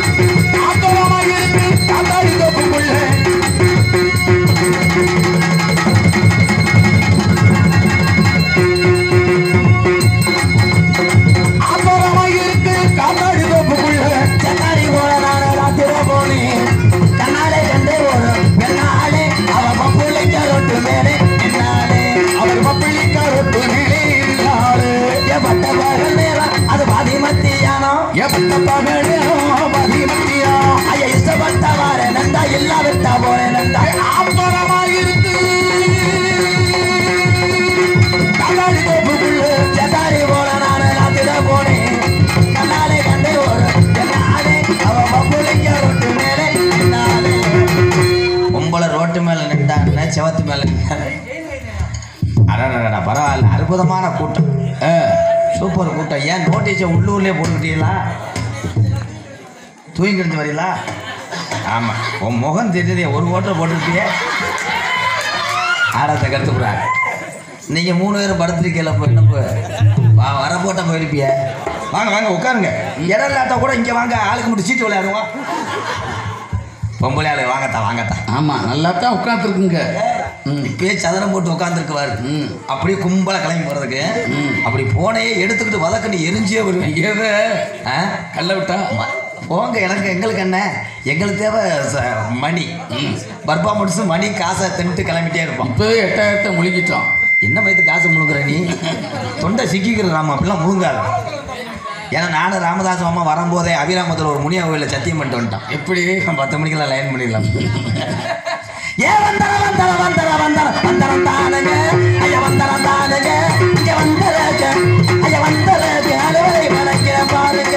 ஆத்தோரமா இருக்கு காத்தாடி தோப்புக்குள்ள ஆத்தோரமா இருக்கு காத்தாடி தோப்புக்குள்ள சென்னாடி போல நானே ராத்திர போனேன் கண்ணாலே கண்டே ஒரு பெண்ணாலே அவ பப்புளிக்க ரொட்டு மேலே என்னாலே அவர் பப்பிளிக்கா ரொட்டு மேலே இருந்தாளு பட்ட பகல் நேரம் அது பாதி மத்தியானோ எப்ப பகடோ பதிமத்தியா ஐய இஷ்டப்பட்ட வார நந்தா இல்லாவிட்டா போல நந்தா ஆத்தோரமா இருக்கு காத்தாடி தோப்புக்குள்ள சென்னாடி போல நானே ராத்திர போனேன் கண்ணாலே கண்டே ஒரு பெண்ணாலே அவ பப்புளிக்க ரொட்டு மேலே என்னாலே பொம்பளை ரோட்டு மேல நின்றாங்க செவத்து மேல அடடா பரவாயில்ல அற்புதமான கூட்டம் ஆ, சூப்பர் கூட்டம் ஏன் நோட்டீஸை உள்ளூர்லேயே போட்டுக்கிட்டீங்களா தூங்கி கிடந்து வரீங்களா ஆமாம் உன் முகம் தெரியுதே ஒரு ஓட்டை போட்டுருப்பியே ஆடத்தை கற்றுக்குறாங்க நீங்கள் மூணு பேரும் படுத்துருக்கீங்கள இப்போ என்ன இப்போ வா வர போட்ட போயிருப்பிய வாங்க வாங்க உட்காருங்க இடம் இல்லாட்டா கூட இங்கே வாங்க ஆளுக்கு மட்டும் சீட்டு விளையாடுவோம் பொம்பளை ஆளு வாங்கத்தான் வாங்கத்தான் ஆமா நல்லா தான் உட்காந்துருக்குங்க இப்பயே சதனம் போட்டு உட்காந்துருக்குவாரு ம். அப்படியே கும்பலா கிளம்பி போறதுக்கு ம். அப்படி போனையே எடுத்துக்கிட்டு வதக்குன்னு எரிஞ்சே வருவேன் எத ஆ? கல்ல விட்டா ம- போங்க எனக்கு எங்களுக்கு என்ன எங்களுக்கு தேவை ச- மணி பர்பா முடிச்சு மணி காசை தின்ட்டு கிளம்பிட்டே இருப்போம் இப்பவே எட்டாயிரத்தை முழுகிட்டோம் என்ன வயது காசு முழுங்குற நீ தொண்டை சிக்கிக்கிற ராமா அப்படிலாம் முழுங்காத ஏன்னா நானும் ராமதாஸ் அம்மா வரும்போதே அபிராமத்தில் ஒரு முனியா கோயிலில் சத்தியம் பண்ணிட்டு வந்துட்டான் எப்படி பத்து மணிக்கெல்லாம் லைன் பண்ணிடலாம் ஏ வந்தர வந்தர வந்தர வந்தர வந்தரம் தானுங்க ஐய வந்தரம் தானுங்க இங்க வந்தரங்க ஐய வந்தரங்க அலுவலை வணங்கிற பாருங்க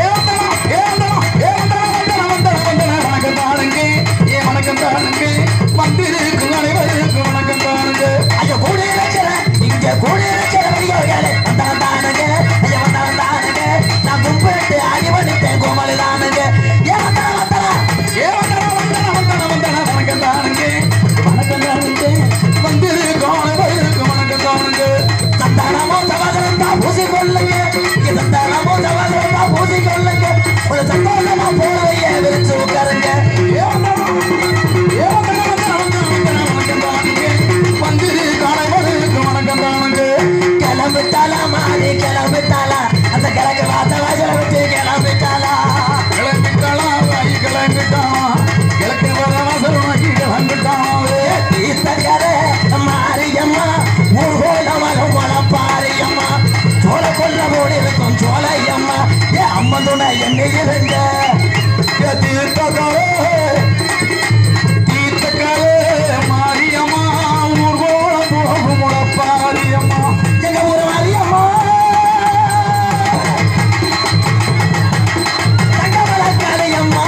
ஐய கூடி இருக்கிற இங்க கூடி இருக்கிற வெளியோர்களே வந்தரம் தானுங்க ஐய வந்தரம் தானுங்க நான் கும்பிட்டு அடிபணித்தேன் கோமலி தானுங்க ஏ வந்தர வந்தர சந்தானமோ சகோதரன் தான் பூசி கொள்ளுங்க இங்க சந்தானமோ சகோதரன் தான் பூசி கொள்ளுங்க ஒரு சந்தோஷமா போறவைய விரிச்சு உட்காருங்க கிளம்பிட்டாலா மாறி கிளம்பிட்டாலா அந்த கிழக்கு வாச வாசல விட்டு கிளம்பிட்டாலா தீர்த்தக்கரை மாரியம்மா ஊர்கோல மரம் வளப்பாரியம்மா சோழ கொல்ல போல இருக்கும் சோழையம்மா ஏ அம்மன் துணை என்ன இருங்க ஏ தீர்த்தக்கரை எங்க ஊர் மாரியம்மா தங்கமல காளியம்மா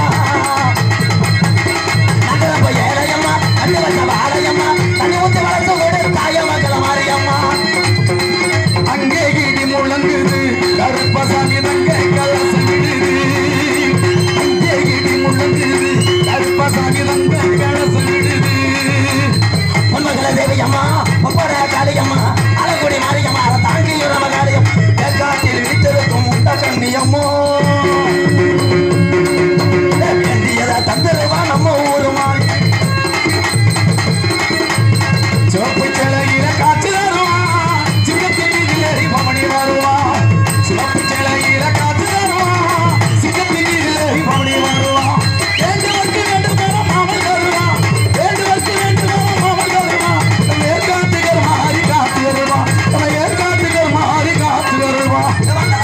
நகர போய் ஏழையம்மா கண்ணு வச்ச வாழையம்மா தண்ணி ஊத்தி வளர்த்து விடு தாயமங்கல மாரியம்மா அங்கே இடி முழங்குது கருப்பசாமி தங்க கலசம் விடுது அங்கே இடி முழங்குது கருப்பசாமி தங்க கலசம் விடுது பொன்மகள தேவியம்மா ஒப்பட காளியம்மா அழகுடி மாரியம்மா அதை தாங்கி நம்ம காளியம் காட்டில் விழித்திருக்கும் முட்ட கண்ணியம்மோ வேண்டியதை தந்துருவா நம்ம ஊருமா சிவப்பு சிலையில காட்சி தருவான் சிங்கத்தின் மீதில் ஏறி பவனி வருவான் சிவப்பு சிலையில காட்சி தருவான் சிங்கத்தின் மீதில் ஏறி பவனி வருவான் வேண்டுவதற்கு வேண்டும் பெறும் மாமல் தருவான் வேண்டுவதற்கு வேண்டும் பெறும் மாமல் தருவான் நம்ம ஏற்காட்டுகள் மாறி காத்து வருவான் நம்ம ஏற்காட்டுகள் மாறி காத்து வருவான்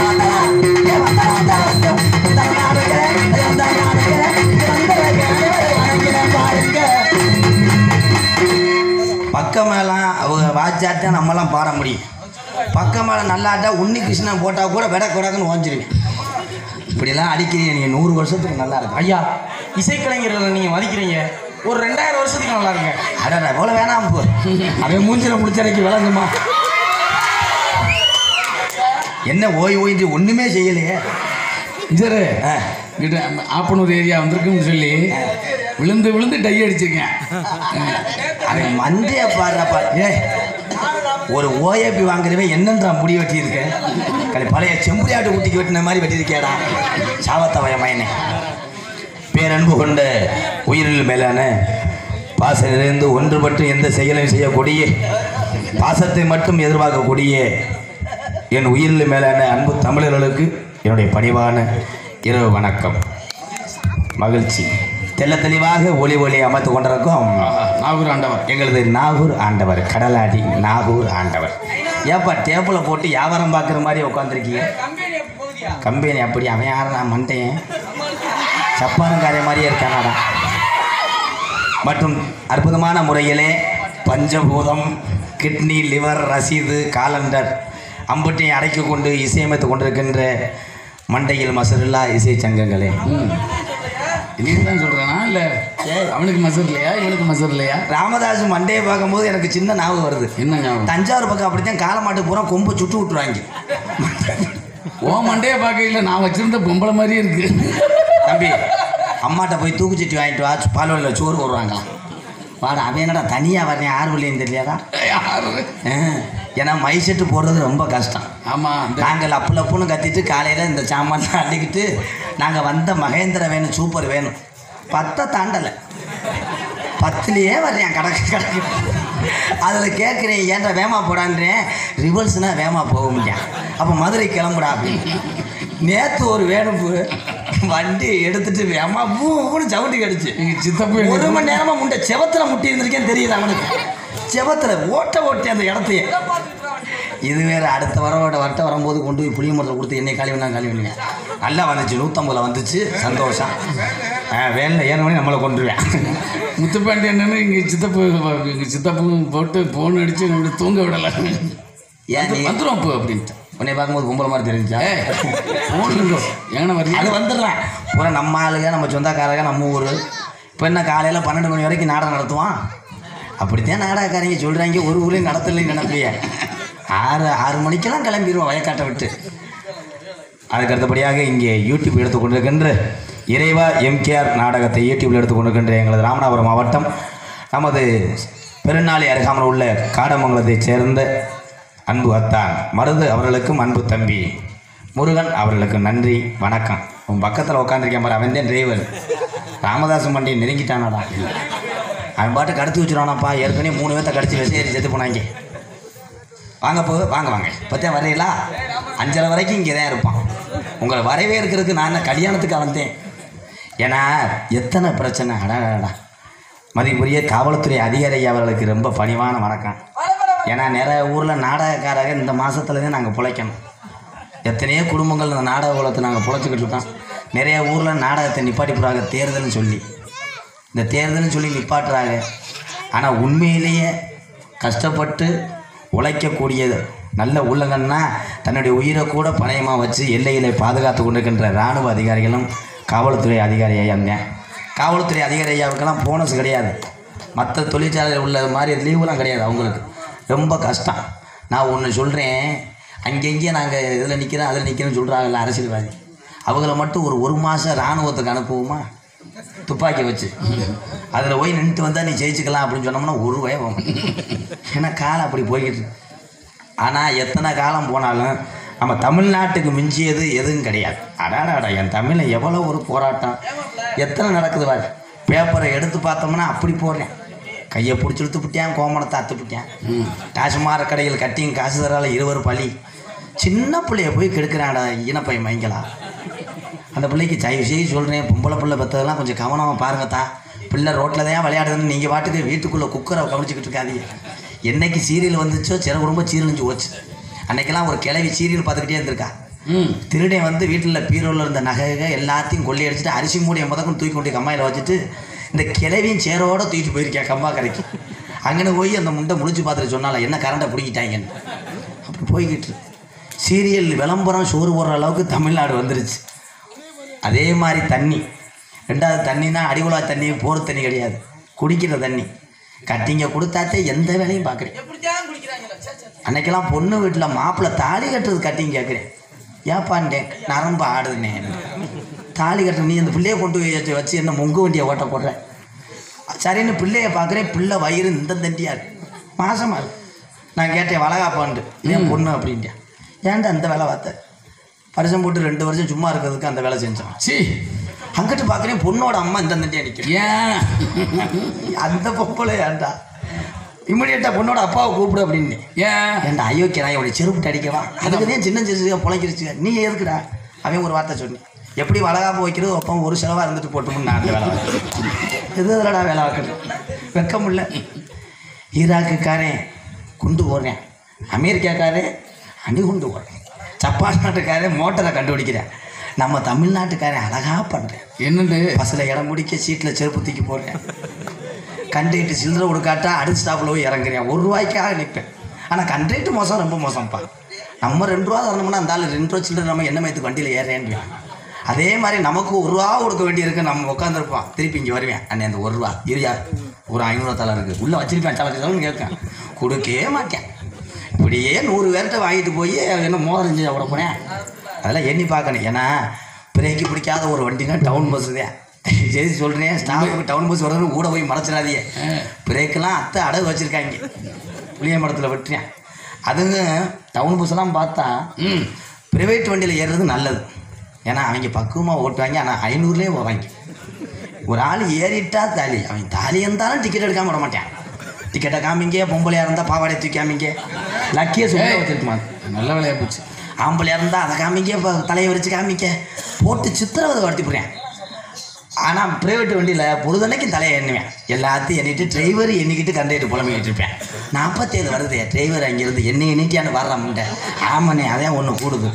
பக்கம் மேலாம் அவங்க வாச்சாட்டா நம்மலாம் பாட முடியும் பக்கம் மேலே நல்லாட்டா உன்னி கிருஷ்ணன் போட்டால் கூட விட கூடாதுன்னு ஓஞ்சிருவேன் இப்படிலாம் அடிக்கிறீங்க நீங்கள் நூறு வருஷத்துக்கு நல்லா இருக்கும் ஐயா இசைக்கலைஞர்களை நீங்கள் மதிக்கிறீங்க ஒரு ரெண்டாயிரம் வருஷத்துக்கு நல்லா இருங்க அடடா போல வேணாம் போ அவன் மூஞ்சில முடிச்சரைக்கு விளங்குமா என்ன ஓய் ஓய்ந்து ஒன்றுமே செய்யலையே இஞ்சரு ஆ. கிட்ட ஆப்பனூர் ஏரியா வந்திருக்குன்னு சொல்லி விழுந்து விழுந்து டை அடிச்சிருக்கேன் அவன் மண்டைய பாடுறப்பா ஏ ஒரு ஓஏபி வாங்குறவன் என்னன்றா முடி வெட்டியிருக்கேன் கலை பழைய செம்புரியாட்டு குட்டிக்கு வெட்டின மாதிரி வெட்டியிருக்கேடா சாவத்தவய மயனே பேரன்பு கொண்ட உயிரில் மேலான பாச நிறைந்து ஒன்றுபட்டு எந்த செயலையும் செய்யக்கூடிய பாசத்தை மட்டும் எதிர்பார்க்கக்கூடிய என் உயிரில் மேலான அன்பு தமிழர்களுக்கு என்னுடைய பணிவான இரவு வணக்கம் மகிழ்ச்சி தெள்ள தெளிவாக ஒளி ஒளி அமைத்து கொண்டிருக்கும் நாகூர் ஆண்டவர் எங்களது நாகூர் ஆண்டவர் கடலாடி நாகூர் ஆண்டவர் ஏப்பா டேபிளை போட்டு வியாபாரம் பார்க்குற மாதிரி உட்காந்துருக்கீங்க கம்பெனி அப்படி அவன் யாரும் நான் மண்டேன் சப்பானங்காரிய மாதிரியே இருக்கானாடா மற்றும் அற்புதமான முறையிலே பஞ்சபூதம் கிட்னி லிவர் ரசீது காலண்டர் அம்புட்டையும் அடைக்கி கொண்டு இசையமைத்து கொண்டிருக்கின்ற மண்டையில் மசருல்லா இசை சங்கங்களே நீ தான் சொல்றானா இல்ல அவனுக்கு மசர் இல்லையா இவனுக்கு மசர் இல்லையா ராமதாஸ் மண்டையை பார்க்கும்போது எனக்கு சின்ன ஞாபகம் வருது என்ன ஞாபகம் தஞ்சாவூர் பக்கம் அப்படித்தான் காலமாட்டு பூரா கொம்பு சுட்டு விட்டுருவாங்க ஓ மண்டைய பார்க்கையில நான் வச்சிருந்த பொம்பளை மாதிரியே இருக்கு தம்பி அம்மாட்ட போய் தூக்குச்சட்டி வாங்கிட்டு வா பால்வழியில் சோறு போடுவாங்களாம் வாடா அவன் என்னடா தனியாக வரேன் யார் வழியும் தெரியாதா யாரு ஆ, ஏன்னா மை செட்டு போடுறது ரொம்ப கஷ்டம் ஆமா இந்த நாங்கள் லப்பு லப்புன்னு கத்திட்டு காலையில் இந்த சாமான்லாம் அள்ளிக்கிட்டு நாங்கள் வந்த மகேந்திர வேணும் சூப்பர் வேணும் பத்தை தாண்டலை பத்துலேயே வர்றேன் கடக்கு கடக்கு அதில் கேட்குறேன் ஏன்டா வேமா போடான்றேன் ரிவல்ஸ்னா வேமா போக முடியும் அப்போ மதுரை கிளம்புடா அப்படின்னு நேற்று ஒரு வேணுப்பு வண்டி எடுத்துட்டு வேமா பூன்னு சவுண்டி கடிச்சு எங்க சித்தப்பு எங்க ஒரு மணி நேரமா முண்டை செவத்துல முட்டி இருந்திருக்கேன் தெரியல அவனுக்கு செவத்துல ஓட்ட ஓட்டி அந்த இடத்தையே இது வேற அடுத்த வரோட வரட்ட வரும்போது கொண்டு போய் புளிய மரத்தில் கொடுத்து என்னை காலி பண்ணா காலி பண்ணுங்க நல்லா வந்துச்சு நூற்றம்பதுல வந்துச்சு சந்தோஷம் வேனில் ஏறவனே நம்மளை கொண்டுருவேன் முத்துப்பாண்டி என்னன்னு இங்க சித்தப்பு எங்க சித்தப்பும் போட்டு போன் அடிச்சு நம்மள தூங்க விடல ஏன் நீ வந்துடும் அப்போ அப்படின்ட்டு உன்னை பார்க்கும்போது கும்பல மாதிரி தெரிஞ்சா ஏய் போன் எங்கன வரீங்க அது வந்துடுறான் பூரா நம்ம ஆளுங்க நம்ம சொந்தக்காரங்க நம்ம ஊர் இப்போ என்ன காலையில் பன்னெண்டு மணி வரைக்கும் நாடகம் நடத்துவான் அப்படித்தான் நாடகக்காரங்க சொல்கிறாங்க ஒரு ஊரையும் நடத்தலைன்னு நினைப்பிய ஆறு ஆறு மணிக்கெல்லாம் கிளம்பிடுவோம் வயக்காட்டை விட்டு அதுக்கு அடுத்தபடியாக இங்கே யூடியூப் எடுத்து கொண்டிருக்கின்ற இறைவா எம்கேஆர் நாடகத்தை யூடியூப்பில் எடுத்து கொண்டிருக்கின்ற எங்களது ராமநாதபுரம் மாவட்டம் நமது பெருநாளி அருகாமல் உள்ள காடமங்கலத்தைச் சேர்ந்த அன்பு அத்தான் மருது அவர்களுக்கும் அன்பு தம்பி முருகன் அவர்களுக்கு நன்றி வணக்கம் உன் பக்கத்தில் உட்காந்துருக்கேன் பாரு அவன் தான் டிரைவர் ராமதாசன் வண்டியை நெருங்கிட்டானாடா அவன் பாட்டு கடத்தி வச்சுருவானாப்பா ஏற்கனவே மூணு பேர்த்த கடிச்சு விசையேறி செத்து போனாங்க வாங்க போ வாங்க வாங்க பத்தியா வரையிலா அஞ்சரை வரைக்கும் இங்கே தான் இருப்பான் உங்களை வரவே இருக்கிறதுக்கு நான் என்ன கல்யாணத்துக்கு வந்தேன் ஏன்னா எத்தனை பிரச்சனை அடாடா மதிப்புரிய காவல்துறை அதிகாரி அவர்களுக்கு ரொம்ப பணிவான வணக்கம் ஏன்னா நிறைய ஊரில் நாடகக்காரங்க இந்த மாதத்துல தான் நாங்கள் பிழைக்கணும் எத்தனையோ குடும்பங்கள் இந்த நாடக குலத்தை நாங்கள் பிழைச்சிக்கிட்டு இருக்கோம் நிறைய ஊரில் நாடகத்தை நிப்பாட்டி போடுறாங்க தேர்தல்னு சொல்லி இந்த தேர்தல்னு சொல்லி நிப்பாட்டுறாங்க ஆனால் உண்மையிலேயே கஷ்டப்பட்டு உழைக்கக்கூடியது நல்ல உள்ளங்கன்னா தன்னுடைய உயிரை கூட பணயமாக வச்சு எல்லையிலே பாதுகாத்து கொண்டிருக்கின்ற இராணுவ அதிகாரிகளும் காவல்துறை அதிகாரி ஐயாங்க காவல்துறை அதிகாரி ஐயாவுக்கெல்லாம் போனஸ் கிடையாது மற்ற தொழிற்சாலையில் உள்ள மாதிரி லீவுலாம் கிடையாது அவங்களுக்கு ரொம்ப கஷ்டம் நான் ஒன்று சொல்கிறேன் அங்கங்கே நாங்கள் இதில் நிற்கிறோம் அதில் நிற்கிறோன்னு சொல்கிறாங்கல்ல அரசியல்வாதி அவங்கள மட்டும் ஒரு ஒரு மாதம் இராணுவத்துக்கு அனுப்புவோமா துப்பாக்கி வச்சு அதில் போய் நின்றுட்டு வந்தால் நீ ஜெயிச்சுக்கலாம் அப்படின்னு சொன்னோம்னா ஒரு வயம் ஏன்னா காலம் அப்படி போய்கிட்டு இருக்கு. ஆனால் எத்தனை காலம் போனாலும் நம்ம தமிழ்நாட்டுக்கு மிஞ்சியது எதுவும் கிடையாது அடாடாடா என் தமிழில் எவ்வளோ ஒரு போராட்டம் எத்தனை நடக்குது பாரு பேப்பரை எடுத்து பார்த்தோம்னா அப்படி போடுறேன் கையை பிடிச்சி இழுத்து விட்டேன் கோமணத்தை அத்து விட்டேன் டாஸ்மார கடையில் கட்டியும் காசு தரால இருவர் பழி சின்ன பிள்ளைய போய் கெடுக்கிறான்டா இனப்பை மைங்களா அந்த பிள்ளைக்கு தயவு செய்து சொல்கிறேன் பொம்பளை பிள்ளை பெற்றதெல்லாம் கொஞ்சம் கவனமாக பாருங்கத்தா பிள்ளை ரோட்டில் தான் விளையாடுதுன்னு நீங்கள் பாட்டுக்கு வீட்டுக்குள்ளே குக்கரை கவனிச்சிக்கிட்டு இருக்காதீங்க என்னைக்கு சீரியல் வந்துச்சோ சில குடும்பம் சீரழிஞ்சு போச்சு அன்னைக்கெல்லாம் ஒரு கிளவி சீரியல் பார்த்துக்கிட்டே இருந்திருக்கா ம் திருடன் வந்து வீட்டில் பீரோவில் இருந்த நகைக எல்லாத்தையும் கொள்ளையடிச்சிட்டு அரிசி மூடிய முதக்கும் தூக்கி கொண்டு கம்மாயில் வச்சுட்டு இந்த கிளவியும் சேரோட தூக்கிட்டு போயிருக்கேன் கம்பா கரைக்கு அங்கன போய் அந்த முண்டை முடிச்சு பார்த்துட்டு சொன்னால என்ன கரண்டை பிடிக்கிட்டாங்கன்னு அப்படி போய்கிட்டு இருக்கு. சீரியல் விளம்பரம் சோறு போடுற அளவுக்கு தமிழ்நாடு வந்துருச்சு அதே மாதிரி தண்ணி ரெண்டாவது தண்ணினா அடிகுழா தண்ணி போர் தண்ணி கிடையாது குடிக்கிற தண்ணி கட்டிங்க கொடுத்தாத்தே எந்த வேலையும் பார்க்குறேன் அன்னைக்கெல்லாம் பொண்ணு வீட்டில் மாப்பிள்ளை தாலி கட்டுறது கட்டிங்க கேட்குறேன் ஏப்பான்டேன் நரம்பு ஆடுதுனே தாலி கட்டுற நீ அந்த பிள்ளையை கொண்டு போய் வச்சு- வச்சு என்ன மொங்கு வண்டியை ஓட்ட போடுற சரின்னு பிள்ளைய பார்க்குறேன் பிள்ளை வயிறு இந்த தண்டியா இருக்கு மாசமா இருக்கு நான் கேட்டேன் வளகாப்பான்ட்டு ஏன் பொண்ணு அப்படின்ட்டேன் ஏன்டா அந்த வேலை பார்த்த வருஷம் போட்டு ரெண்டு வருஷம் சும்மா இருக்கிறதுக்கு அந்த வேலை செஞ்சோம் சி அங்கிட்டு பார்க்குறேன் பொண்ணோட அம்மா இந்த தண்டியா நிற்கும் ஏன் அந்த பொம்பளை ஏன்டா இம்மிடியட்டாக பொண்ணோட அப்பாவை கூப்பிடு அப்படின்னு ஏன் ஏன்டா ஐயோக்கே நான் இவனை செருப்பு அடிக்கவா அதுக்கு தான் சின்ன சின்ன பிழைக்கிருச்சு நீ எதுக்குடா அவன் ஒரு வார்த்தை சொன்னி எப்படி வளகாப்பு வைக்கிறது அப்போ ஒரு செலவாக இருந்துட்டு போட்டோம்னு நான் அந்த வேலை பார்க்கிறேன். எது எதுலடா வேலை பார்க்குறது வெக்க முடியல ஈராக்குக்காரன் குண்டு போடுறேன் அமெரிக்காக்காரன் அணி குண்டு போடுறேன் ஜப்பான் நாட்டுக்காரன் மோட்டரை கண்டுபிடிக்கிறேன் நம்ம தமிழ்நாட்டுக்காரன் அழகாக பண்ணுறேன் என்னண்டு பஸ்ஸில் இடம் முடிக்க சீட்டில் செருப்பு தூக்கி போடுறேன் கண்டக்ட்டு சில்லறை கொடுக்காட்டா அடுத்த ஸ்டாப்பில் போய் இறங்குறேன் ஒரு ரூபாய்க்காக நிற்பேன் ஆனால் கண்டக்ட்டு மோசம் ரொம்ப மோசம்ப்பா நம்ம ரெண்டு ரூபா தரணும்னா அந்த ஆள் ரெண்டு ரூபா சில்லறை நம்ம என்ன மயத்துக்கு வண்டியில் ஏறேன்னு அதே மாதிரி நமக்கு ஒரு ரூபா கொடுக்க வேண்டியிருக்கு நம்ம உட்காந்துருப்பான் திருப்பி இங்கே வருவேன் அண்ணே அந்த ஒரு ரூபா இருயா ஒரு ஐநூறுவா தலை இருக்குது உள்ளே வச்சிருப்பேன் தலை தலைன்னு கேட்பேன் கொடுக்கவே மாட்டேன் இப்படியே நூறு பேர்கிட்ட வாங்கிட்டு போய் என்ன மோதிரம் செஞ்சு விட போனேன் அதெல்லாம் எண்ணி பார்க்கணும் ஏன்னா பிரேக்கு பிடிக்காத ஒரு வண்டினா டவுன் பஸ்ஸு தான் சரி சொல்கிறேன் ஸ்டாஃபுக்கு டவுன் பஸ் வரணும் கூட போய் மறைச்சிடாதீங்க பிரேக்கெல்லாம் அத்தை அடகு வச்சுருக்காங்க புளிய மரத்தில் விட்டுறேன் அதுங்க டவுன் பஸ்ஸெல்லாம் பார்த்தா ம் ப்ரைவேட் வண்டியில் ஏறுறது நல்லது ஏன்னா அவங்க பக்குவமாக ஓட்டுவாங்க ஆனால் ஐநூறுலேயே போவாங்க ஒரு ஆள் ஏறிட்டா தாலி அவன் தாலி இருந்தாலும் டிக்கெட் எடுக்காம விட மாட்டான் டிக்கெட்டை காமிங்க பொம்பளையாக இருந்தால் பாவாடை தூக்கி காமிங்க லக்கியை சொல்லி ஏய். வச்சிருக்குமா நல்ல வேலையா போச்சு ஆம்பளையாக இருந்தால் அதை காமிக்க இப்போ தலையை வச்சு காமிக்க போட்டு சித்திரவதை படுத்தி போடுறேன் ஆனால் ப்ரைவேட் வண்டியில் பொழுதன்னைக்கும் தலையை எண்ணுவேன் எல்லாத்தையும் எண்ணிட்டு டிரைவர் எண்ணிக்கிட்டு கண்டக்டர் புலம்பிக்கிட்டு இருப்பேன் நாற்பத்தேழு வருது டிரைவர் அங்கேருந்து என்ன எண்ணிட்டியான்னு வர்ற முண்டை ஆமாண்ணே அதான் ஒன்று கூடுது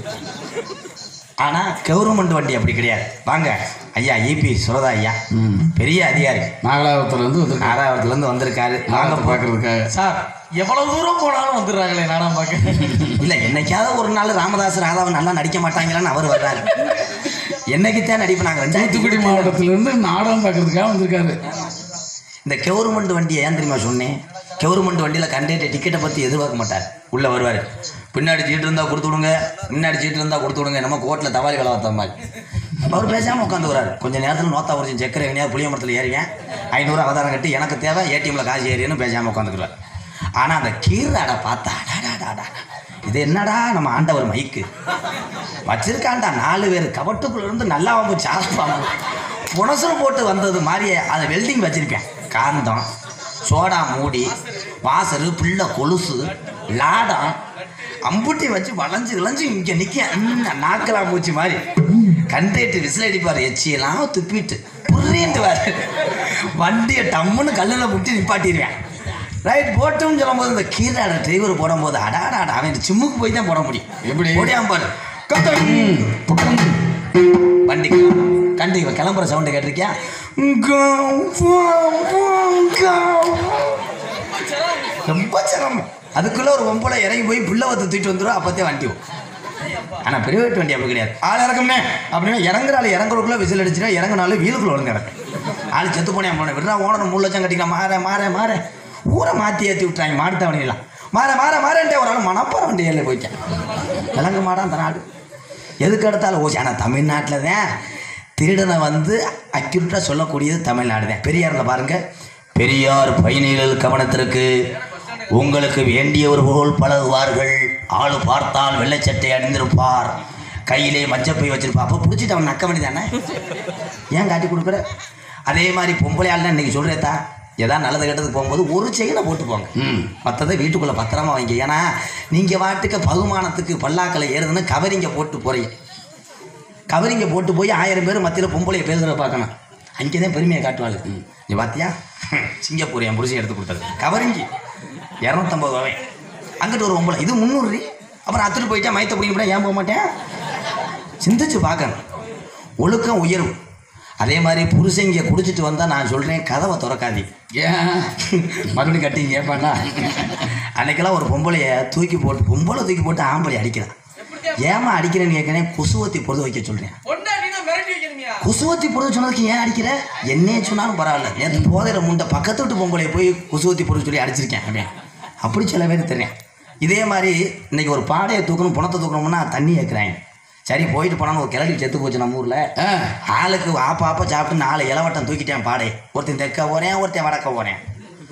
ஆனால் கவர்மெண்ட் வண்டி அப்படி கிடையாது வாங்க ஐயா இபி சுரதா ஐயா ம் பெரிய அதிகாரி நாகலாபுரத்துலேருந்து வந்திருக்காங்க நாடாவரத்துலேருந்து வந்திருக்காரு வாங்க நாகத்தை பார்க்கறதுக்காக சார் எவ்வளவு தூரம் போனாலும் வந்துடுறாங்களே நாடகம் பார்க்க இல்லை என்னைக்காவது ஒரு நாள் ராமதாஸ் ராதாவை நல்லா நடிக்க மாட்டாங்களான்னு அவர் வர்றாரு என்னைக்குத்தான் நடிப்பு நாங்கள் ரெண்டாயிரத்தி தூத்துக்குடி மாவட்டத்திலேருந்து நாடகம் பார்க்கறதுக்காக வந்திருக்காரு இந்த கவர்மெண்ட் வண்டியை ஏன் தெரியுமா சொன்னேன் கவர்மெண்ட் வண்டியில் கண்டக்டர் டிக்கெட்டை பற்றி எதிர்பார்க்க மாட்டார் உள்ளே வருவார் பின்னாடி சீட்டு இருந்தால் கொடுத்து விடுங்க முன்னாடி சீட்டு இருந்தால் கொடுத்து விடுங்க நம்ம கோர்ட்டில் தபாலி வேலை பார்த்த மாதிரி அவர் பேசாமல் உட்காந்து வராரு கொஞ்சம் நேரத்தில் நோத்தா உரிச்சு சக்கரை எங்கேயாவது புளிய மரத்தில் ஏறிவேன் ஐநூறு அவதாரம் கட்டி எனக்கு தேவை ஏடிஎம்ல காசு ஏறின்னு பேசாமல் உட்காந்துக்கிறார் ஆனால் அந்த கீராடை பார்த்தா அடாடாடாடா. இது என்னடா நம்ம ஆண்டவர் மைக்கு வச்சிருக்காண்டா நாலு பேர் கவட்டுக்குள்ள இருந்து நல்லா வந்து சாப்பாங்க புனசரம் போட்டு வந்தது மாதிரியே அதை வெல்டிங் வச்சிருப்பேன் காந்தம் சோடா மூடி வாசரு பிள்ளை கொலுசு லாடம் அம்புட்டி வச்சு வளைஞ்சு விளைஞ்சு இங்கே நிற்க நாக்கலாம் பூச்சி மாதிரி கண்டேட்டு விசில் அடிப்பார் எச்சியெல்லாம் துப்பிட்டு புரிந்துவார் வண்டியை டம்முன்னு கல்லில் முட்டி நிப்பாட்டிடுவேன் ரைட் போட்டும் சொல்லும்போது இந்த கீராட டிரைவர் போடும்போது அடாடாடா அவன் சிம்முக்கு போய் தான் போட முடியும் எப்படி? ஓடியாம பாரு கத்தம். வண்டி கண்டு இவன் கிளம்புற சவுண்டு கேட்டிருக்கியா கவ், வவ், வவ், கவ். ரொம்ப சிரமம் அதுக்குள்ள ஒரு பொம்பளை இறங்கி போய் புள்ள வத்து தூக்கிட்டு வந்துடும் அப்போத்தே வண்டி வரும். ஆனா பிரைவேட் வண்டி அப்படி கிடையாது ஆள் இறக்கம்னே அப்படின்னா இறங்குற ஆள் இறங்குறதுக்குள்ள விசில் அடிச்சுனா இறங்குனாலும் வீலுக்குள்ள ஒழுங்கு கிடக்கு ஆள் செத்து போனேன் போனேன் விடுறா ஓனர் மூணு லட்சம் கட்டிக்கலாம் மாற மாற மாற ஊரை மாற்றி ஏற்றி விட்டாங்க மாடுத்த வண்டியெல்லாம் மாற மாற மாறன்ட்டே ஒரு ஆள் மணப்பாறை வண்டியில் போயிட்டேன் விலங்கு மாடா அந்த நாடு எதுக்கு எடுத்தாலும் ஓசி ஆனால் தமிழ்நாட்டில் தான் திருடனை வந்து அக்யூரட்டாக சொல்லக்கூடியது தமிழ்நாடு தான் பெரியாரில் பாருங்க பெரியார் பயணிகள் கவனத்திற்கு உங்களுக்கு வேண்டியவர் போல் பழகுவார்கள் ஆளு பார்த்தால் வெள்ளைச்சட்டை அணிந்திருப்பார் கையிலே மஞ்சப்பை வச்சிருப்பா அப்போ பிடிச்சிட்டு அவன் நக்க வேண்டியதானே ஏன் காட்டி கொடுக்குற அதே மாதிரி பொம்பளை ஆள் இன்னைக்கு சொல்கிறேத்தா ஏதாவது நல்லது கெட்டதுக்கு போகும்போது ஒரு செயினை போட்டு போங்க ம் மற்றதை வீட்டுக்குள்ளே பத்திரமா வைங்க ஏன்னா நீங்கள் வாட்டுக்கு பகுமானத்துக்கு பல்லாக்களை ஏறுதுன்னு கவரிங்க போட்டு போகிறீங்க கவரிங்க போட்டு போய் ஆயிரம் பேர் மத்தியில் பொம்பளையை பேசுகிற பார்க்கணும் அங்கே தான் பெருமையை காட்டுவாள் நீ பார்த்தியா சிங்கப்பூர் என் புருஷன் எடுத்து கொடுத்தது கவரிங்கி இரநூத்தம்பது ரூபாய் அங்கிட்டு ஒரு பொம்பளை இது முந்நூறு அப்புறம் அத்துட்டு போயிட்டா மயத்தை பிடிக்க ஏன் போக மாட்டேன் சிந்திச்சு பார்க்கணும் ஒழுக்கம் உயரும் அதே மாதிரி புருஷங்க குடிச்சிட்டு வந்தால் நான் சொல்கிறேன் கதவை திறக்காதீங்க ஏன் மறுபடியும் கட்டி கேட்பானா அன்னைக்கெல்லாம் ஒரு பொம்பளைய தூக்கி போட்டு பொம்பளை தூக்கி போட்டு ஆம்பளை அடிக்கிறான் ஏமா அடிக்கிறேன்னு கேட்கறேன் குசுவத்தி பொழுது வைக்க சொல்கிறேன் மிரட்டி வைக்கணுமியா குசுவத்தி பொழுது சொன்னதுக்கு ஏன் அடிக்கிற என்னையே சொன்னாலும் பரவாயில்ல நேற்று போதையில முண்டை பக்கத்து வீட்டு பொம்பளைய போய் குசுவத்தி பொழுது சொல்லி அடிச்சிருக்கேன் அவன் அப்படி சில பேர் தெரியும் இதே மாதிரி இன்னைக்கு ஒரு பாடையை தூக்கணும் பணத்தை தூக்கணும்னா தண்ணி ஏற்கிறாங்க சரி போயிட்டு போனான்னு ஒரு கிளடி செத்து போச்சு நம்ம ஊரில் ஆ ஆளுக்கு ஆப்பா ஆப்பா சாப்பிட்டு நாலு இளவட்டம் தூக்கிட்டேன் பாடை ஒருத்தன் தெற்க போறேன் ஒருத்தன் வடக்க போறேன்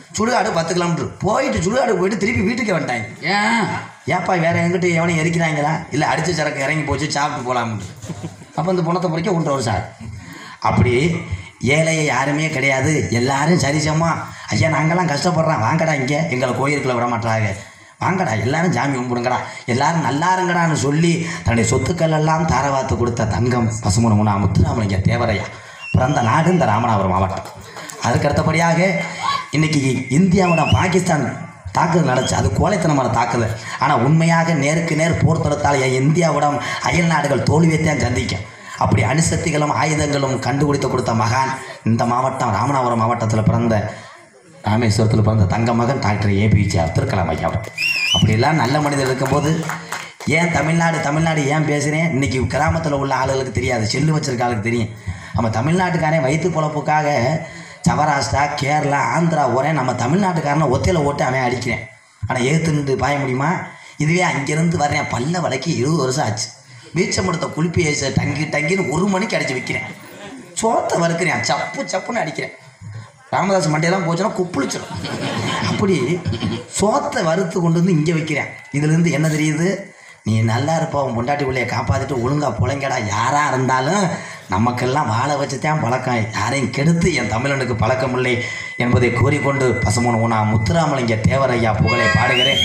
சுடுகாடு பத்து கிலோமீட்டர் போயிட்டு சுடுகாடு போயிட்டு திருப்பி வீட்டுக்கு வந்துட்டாங்க ஏன் ஏப்பா வேற எங்கிட்ட எவனையும் எரிக்கிறாங்களா இல்லை அடிச்ச சரக்கு இறங்கி போச்சு சாப்பிட்டு போகலாம்னு அப்போ இந்த பணத்தை பொறிக்க ஒன்றரை வருஷம் ஆகுது. அப்படி ஏழையை யாருமே கிடையாது எல்லாரும் சரிசமா ஐயா நாங்கெல்லாம் கஷ்டப்படுறோம் வாங்கடா இங்கே எங்களை கோயிலுக்குள்ள விட மாட்டாங்க வாங்கடா எல்லாரும் சாமி கும்பிடுங்கடா எல்லாரும் நல்லா இருங்கடான்னு சொல்லி தன்னுடைய சொத்துக்கள் எல்லாம் தாரவாத்து கொடுத்த தங்கம் பசுமன முனா முத்துராமலிங்க தேவரையா பிறந்த நாடு இந்த ராமநாதபுரம் மாவட்டம் அதுக்கு அடுத்தபடியாக இன்னைக்கு இந்தியாவோட பாகிஸ்தான் தாக்குதல் நடந்துச்சு அது கோழைத்தனமான தாக்குதல் ஆனால் உண்மையாக நேருக்கு நேர் போர் தொடுத்தால் என் இந்தியாவிடம் அயல் நாடுகள் தோல்வியைத்தான் சந்திக்கும் அப்படி அணுசக்திகளும் ஆயுதங்களும் கண்டுபிடித்து கொடுத்த மகான் இந்த மாவட்டம் ராமநாதபுரம் மாவட்டத்தில் பிறந்த ராமேஸ்வரத்தில் பிறந்த தங்க மகன் டாக்டர் ஏபிஜே அப்துல் கலாம் ஐயா அவர். அப்படிலாம் நல்ல மனிதர் இருக்கும்போது ஏன் தமிழ்நாடு தமிழ்நாடு ஏன் பேசுகிறேன் இன்னைக்கு கிராமத்தில் உள்ள ஆளுகளுக்கு தெரியாது செல்லு வச்சிருக்க ஆளுக்கு தெரியும் நம்ம தமிழ்நாட்டுக்காரன் வயிற்று பொழப்புக்காக சவராஷ்டிரா கேரளா ஆந்திரா ஒரே நம்ம தமிழ்நாட்டுக்காரனை ஒத்தையில் ஓட்டு அவன் அடிக்கிறேன் ஆனால் ஏத்துன்னு பாய முடியுமா இதுவே அங்கேருந்து வர்றேன் பல்ல வளைக்கி இருபது வருஷம் ஆச்சு பீச்சை முடுத்த குளிப்பி ஏச டங்கி டங்கின்னு ஒரு மணிக்கு அடிச்சு வைக்கிறேன் சோத்தை வறுக்கிறேன் சப்பு சப்புன்னு அடிக்கிறேன் ராமதாஸ் மண்டையெல்லாம் போச்சுன்னா குப்புளிச்சிடும் அப்படி சோத்தை வறுத்து கொண்டு வந்து இங்கே வைக்கிறேன் இதுலேருந்து என்ன தெரியுது நீ நல்லா இருப்ப உன் பொண்டாட்டி பிள்ளைய காப்பாற்றிட்டு ஒழுங்காக புழைங்கடா யாராக இருந்தாலும் நமக்கெல்லாம் வாழ வச்சு தான் பழக்கம் யாரையும் கெடுத்து என் தமிழனுக்கு பழக்கம் இல்லை என்பதை கூறிக்கொண்டு பசுமன் உணா முத்துராமலிங்க தேவரையா புகழை பாடுகிறேன்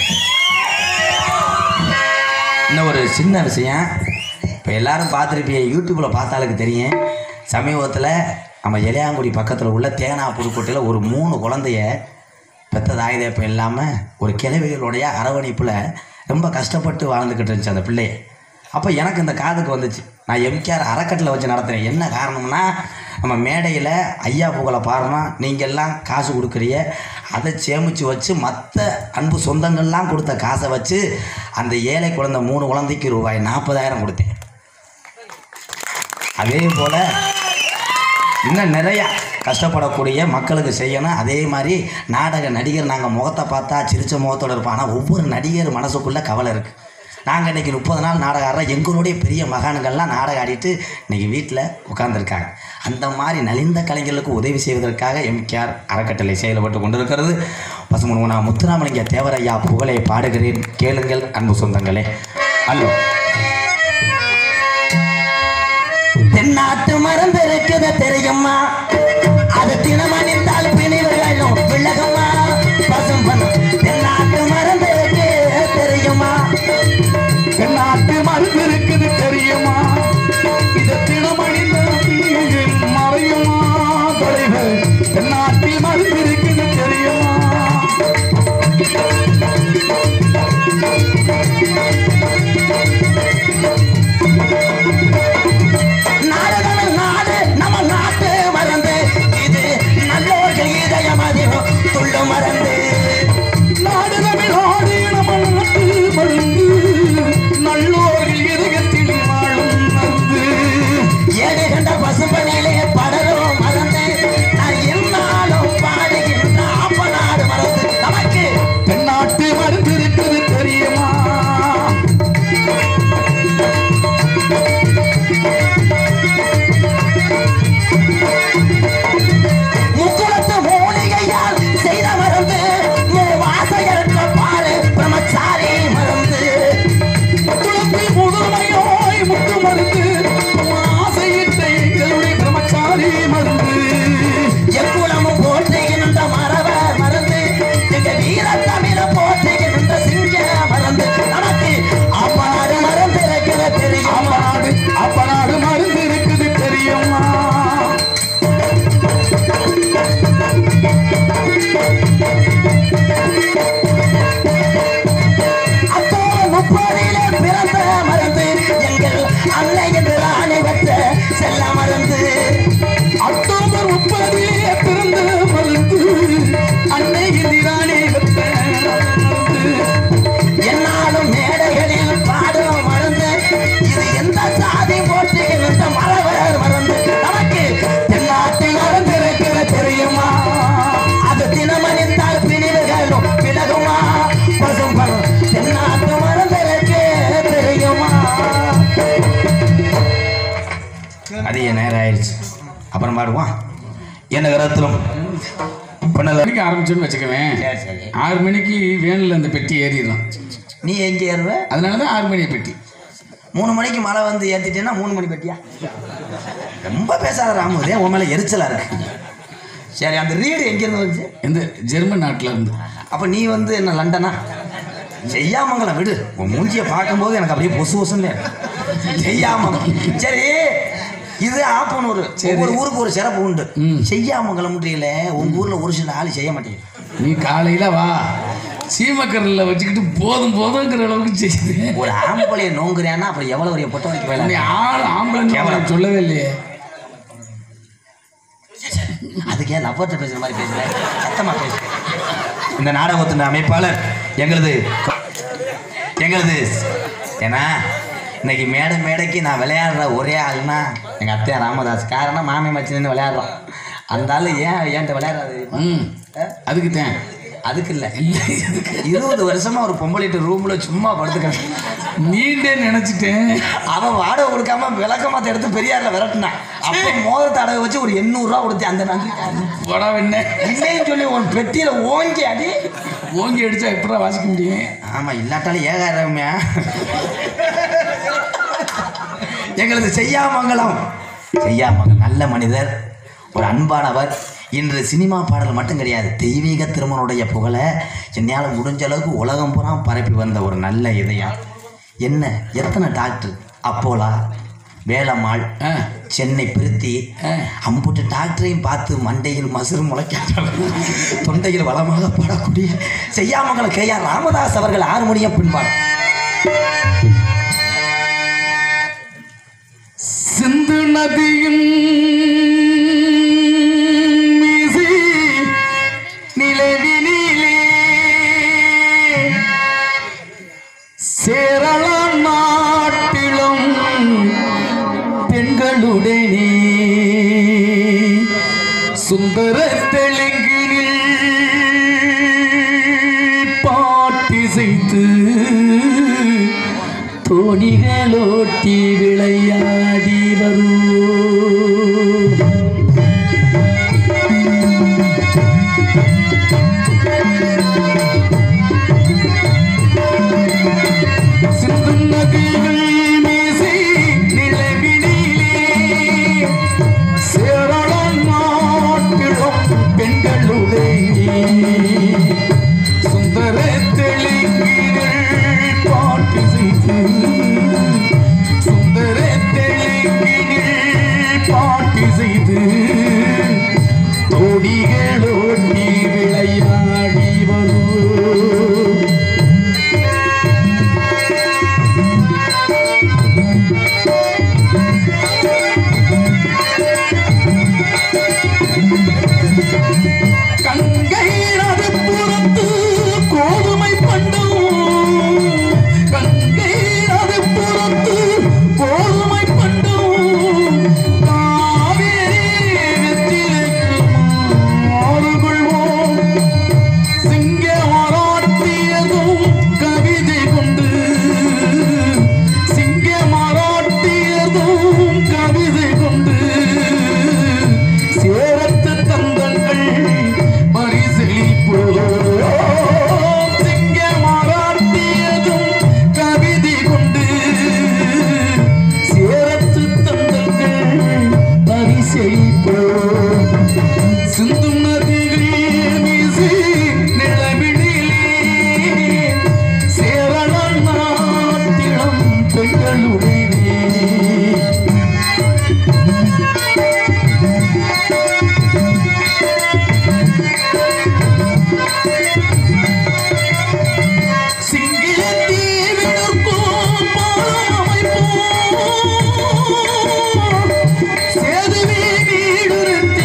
இன்னும் ஒரு சின்ன விஷயம் இப்போ எல்லாரும் பார்த்துருப்பீங்க யூடியூப்பில் பார்த்தாலுக்கு தெரியும் சமீபத்தில் நம்ம இளையாங்குடி பக்கத்தில் உள்ள தேனா புதுக்கோட்டையில் ஒரு மூணு குழந்தைய பெத்த தாய் இப்போ இல்லாமல் ஒரு கிழவிகளுடைய அரவணைப்பில் ரொம்ப கஷ்டப்பட்டு வாழ்ந்துக்கிட்டு இருந்துச்சு அந்த பிள்ளைய அப்போ எனக்கு இந்த காதுக்கு வந்துச்சு நான் எம்கேஆர் அறக்கட்டில் வச்சு நடத்துகிறேன் என்ன காரணம்னா நம்ம மேடையில் ஐயா புகழை பாருமா நீங்கள் எல்லாம் காசு கொடுக்குறிய அதை சேமித்து வச்சு மற்ற அன்பு சொந்தங்கள்லாம் கொடுத்த காசை வச்சு அந்த ஏழை குழந்தை மூணு குழந்தைக்கு ரூபாய் நாற்பதாயிரம் கொடுத்தேன் அதே போல் இன்னும் நிறையா கஷ்டப்படக்கூடிய மக்களுக்கு செய்யணும் அதே மாதிரி நாடக நடிகர் நாங்கள் முகத்தை பார்த்தா சிரிச்ச முகத்தோடு இருப்போம் ஆனால் ஒவ்வொரு நடிகர் மனசுக்குள்ளே கவலை இருக்குது நாங்கள் இன்றைக்கி முப்பது நாள் நாடகம் ஆடுறோம் எங்களுடைய பெரிய மகான்கள்லாம் நாடகம் ஆடிட்டு இன்றைக்கி வீட்டில் உட்காந்துருக்காங்க அந்த மாதிரி நலிந்த கலைஞர்களுக்கு உதவி செய்வதற்காக எம்கேஆர் அறக்கட்டளை செயல்பட்டு கொண்டிருக்கிறது பசுமனுவனா முத்துராமலிங்க தேவரையா புகழை பாடுகிறேன் கேளுங்கள் அன்பு சொந்தங்களே அல்லோ தென்னாட்டு மருந்து இருக்குது தெரியுமா அது தினமணிந்தால் பிணிவுகளும் விலகுமா பசும் பணம் தென்னாட்டு மருந்து இருக்கு தெரியுமா தென்னாட்டு மருந்து இருக்குது தெரியுமா இது தினமணிந்த தீயில் மறையுமா தொலைவு தென்னாட்டில் மருந்து இருக்குது தெரியுமா நாடு நம்ம நாடு நம்ம நாட்டு மருந்து இது நல்லோர்கள் இதயம் அதிகம் துள்ளு மருந்து நாடு தமிழ்நாடு நம்ம நாட்டு மருந்து நல்லோர்கள் இதயத்தில் வாழும் மருந்து ஏழு கண்ட பசும்பனிலே படரும் மறந்து நான் என்னாலும் பாடுகின்ற அப்ப நாடு மறந்து நமக்கு தென்னாட்டு மருந்து இருக்குது தெரியுமா முக்குளத்து மூலிகையால் செய்த மருந்து வாசகரற்ற பாரு பிரம்மச்சாரி மருந்து குளத்தில் முழுமையாய் முத்து மருந்து ஆசையிட்ட எங்களுடைய பிரம்மச்சாரி மருந்து எக்குளமும் போற்றுகின்ற மரவர் மருந்து எங்க வீர தமிழ போற்றுகின்ற சிங்க மருந்து நமக்கு அப்பாடு மருந்து இருக்கிற தெரியுமா அப்பநாடு அப்பநாடு மருந்து இருக்குது தெரியுமா அப்போ முப்பதிலே பிறந்த மருந்து எங்கள் அன்னை என்று ராணி பெற்ற செல்ல மருந்து அக்டோபர் முப்பதிலே பிறந்த மருந்து அன்னை இந்திராணி பெற்ற மருந்து என்னாலும் மேடைகளில் பாடும் மருந்து இது எந்த சாதி போற்றுகின்ற மரவர் மருந்து நமக்கு தென்னாட்டில் மருந்து இருக்கிற தெரியுமா அது தினமணித்தால் பிணிவுகளும் விலகுமா பசும் பணம் தென்னாட்டு மருந்து இருக்கு தெரியுமா அதிக நேரம் ஆயிடுச்சு அப்புறம் பாடுவான் என்ன கரத்திலும் பண்ணல மணிக்கு ஆரம்பிச்சோன்னு வச்சுக்கவேன் சரி சரி ஆறு மணிக்கு வேனில் அந்த பெட்டி ஏறிடலாம் நீ எங்க ஏறுவ அதனால தான் ஆறு மணி பெட்டி மூணு மணிக்கு மழை வந்து ஏத்திட்டேன்னா மூணு மணி பட்டியா ரொம்ப பேசாத ராமு இதே உன் மேல எரிச்சலா இருக்கு சரி அந்த ரீடு எங்கேருந்து வந்துச்சு எந்த ஜெர்மன் நாட்டில் இருந்து அப்போ நீ வந்து என்ன லண்டனா செய்யாமங்கலம் விடு உன் மூஞ்சியை பார்க்கும்போது எனக்கு அப்படியே பொசு பொசுன்னு செய்யாமங்கலம் சரி இது ஆப்பனூர் ஒவ்வொரு ஊருக்கு ஒரு சிறப்பு உண்டு ம். செய்யாமங்கலம்ன்றீங்களே உங்க ஊர்ல ஒரு சில ஆள் செய்ய மாட்டேங்குது நீ காலையில் வா சீமக்கரில் வச்சுக்கிட்டு போதும் போதுங்கிற அளவுக்கு செய்யுது ஒரு ஆம்பளைய நோங்குறியான்னா அப்புறம் எவ்வளவு ஒரு பொட்ட வரைக்கும் நீ வேலை ஆள் ஆம்பளை கேவலம். சொல்லவே இல்லையே அதுக்கே லவ்வர்கிட்ட பேசுற மாதிரி பேசுறேன் சத்தமா பேசு இந்த நாடகத்தின் அமைப்பாளர் எங்களது எங்களது ஏன்னா இன்னைக்கு மேடை மேடைக்கு நான் விளையாடுற ஒரே ஆள்னா எங்க அத்தையா ராமதாஸ் காரணம் மாமி மச்சினு விளையாடுறோம் அந்த ஆளு ஏன் ஏன்ட்ட விளையாடுறாரு தெரியுமா? ம் அதுக்கு தான் அதுக்கு இல்லை இருபது வருஷமா ஒரு பொம்பளைட்டு ரூம்ல சும்மா படுத்துக்கிறேன் நீண்டே நினைச்சிட்டேன் அவன் வாடகை கொடுக்காம விளக்கமாத்த எடுத்து பெரியார்ல விரட்டினான் அப்போ மோதிரத்தை அடகு வச்சு ஒரு எண்ணூறுரூவா கொடுத்து அந்த நன்றி போடா என்ன இல்லைன்னு சொல்லி உன் பெட்டியில ஓங்கி அடி ஓங்கி அடிச்சா எப்படா வாசிக்க முடியும் ஆமா இல்லாட்டாலும் ஏகாரம்யா எங்களது செய்யாமங்கலம் செய்யாமங்கலம் நல்ல மனிதர் ஒரு அன்பானவர் இன்று சினிமா பாடல் மட்டும் கிடையாது தெய்வீக திருமணுடைய புகழை என்னால் முடிஞ்ச அளவுக்கு உலகம் பூரா பரப்பி வந்த ஒரு நல்ல இதயம் என்ன எத்தனை டாக்டர் அப்போலா வேலம்மாள் ஆ சென்னை பிரித்தி ஆ. அம்புட்டு டாக்டரையும் பார்த்து மண்டையில் மசுறு முளைக்காமல் தொண்டையில் வளமாக பாடக்கூடிய செய்யாமங்கலம் கே ஆர் ராமதாஸ் அவர்கள் ஆறுமணியம் பின்பாடு சிந்து நதியும் மீசி நிலவினிலே சேரள நாட்டிலும் பெண்களுடனே சுந்தர தெலுங்கினில் பாட்டிசைத்து தோணிகளோட்டி விளையாடி வரும் சிந்தும் நதிகள் மீசை நிலவினிலே சேரள நாட்டிலும் பெண்களுடைய சுந்தர தெளிங்கிகள் பாட்டு செய்து சுந்தர தெளிங்கிகள் பாட்டு செய்து தோடிகளோட்டி விளையாடி வரும் கங்கை நதிப்புறத்து கோதுமை பண்டம் கங்கை நதிப்புறத்து கோதுமை பண்டம் காவேரி வெற்றிலைக்கு மாறுகொள்வோம் சிங்க மராட்டியதும் கவிதை கொண்டு சிங்க மராட்டியதும் கவிதை கொண்டு சேரத்து தந்தங்கள் பரிசளிப்போம் சிங்க மராட்டியதும் கவிதை கொண்டு சேரத்து தந்தங்கள் பரிசளிப்போம் சிந்தும் நதிகள் மீசி நிலவினிலே சேரண நாட்டிடம் பெண்களுடைய சிங்கள தீவிற்கும் பாலம் அமைப்போம் சேதுவே வீடுறுத்தி